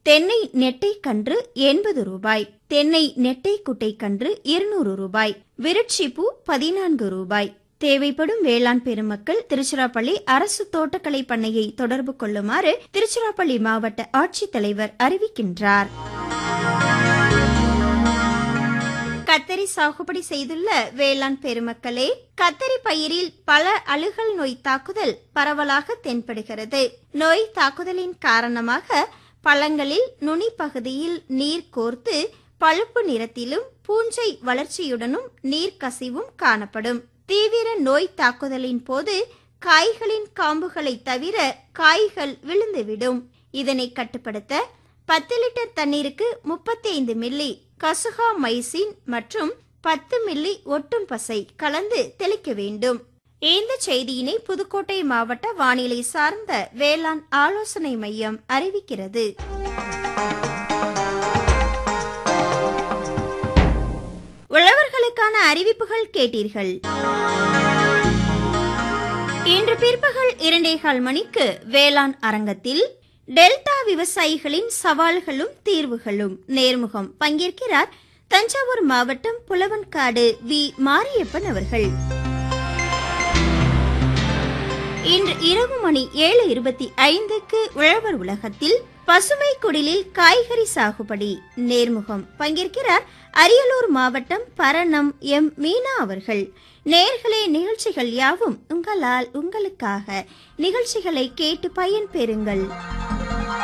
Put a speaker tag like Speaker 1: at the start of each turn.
Speaker 1: தென்னை நெட்டை கன்று எண்பது ரூபாய் தென்னை நெட்டை குட்டை கன்று இருநூறு ரூபாய் விருட்சிப்பூ பதினான்கு ரூபாய் தேவைப்படும் வேளாண் பெருமக்கள் திருச்சிராப்பள்ளி அரசு தோட்டக்கலை பண்ணையை தொடர்பு கொள்ளுமாறு திருச்சிராப்பள்ளி மாவட்ட ஆட்சித்தலைவர் அறிவிக்கின்றார் கத்தரி சாகுபடி செய்துள்ள வேளாண் பெருமக்களே கத்தரி பயிரில் பல அழுகல் நோய் தாக்குதல் பரவலாக தென்படுகிறது நோய் தாக்குதலின் காரணமாக பழங்களில் நுனி பகுதியில் நீர் கோர்த்து பழுப்பு நிறத்திலும் பூஞ்சை வளர்ச்சியுடனும் நீர் கசிவும் காணப்படும் தீவிர நோய் தாக்குதலின் போது காய்களின் காம்புகளை தவிர காய்கள் விழுந்துவிடும் இதனை கட்டுப்படுத்த பத்து லிட்டர் தண்ணீருக்கு முப்பத்தி ஐந்து மில்லி கசுகா மைசின் மற்றும் பத்து மில்லி ஒட்டும் பசை கலந்து தெளிக்க வேண்டும் இந்த செய்தியினை புதுக்கோட்டை மாவட்ட வானிலை சார்ந்த வேளாண் ஆலோசனை மையம் அறிவிக்கிறது உழவர்களுக்கான அறிவிப்புகள் கேட்டீர்கள் இன்று பிற்பகல் இரண்டேகால் மணிக்கு வேளாண் அரங்கத்தில் டெல்டா விவசாயிகளின் சவால்களும் தீர்வுகளும் நேர்முகம் பங்கேற்கிறார் தஞ்சாவூர் மாவட்டம் புலவன்காடு வி மாரியப்பன் அவர்கள் இன்று இரவு மணி ஏழு இருபத்தி ஐந்துக்கு உழவர் உலகத்தில் பசுமை குடிலில் காய்கறி சாகுபடி நேர்முகம் பங்கேற்கிறார் அரியலூர் மாவட்டம் பரணம் எம் மீனா அவர்கள் நேர்களே நிகழ்ச்சிகள் யாவும் உங்களால் உங்களுக்காக நிகழ்ச்சிகளை கேட்டு பயன்பெறுங்கள்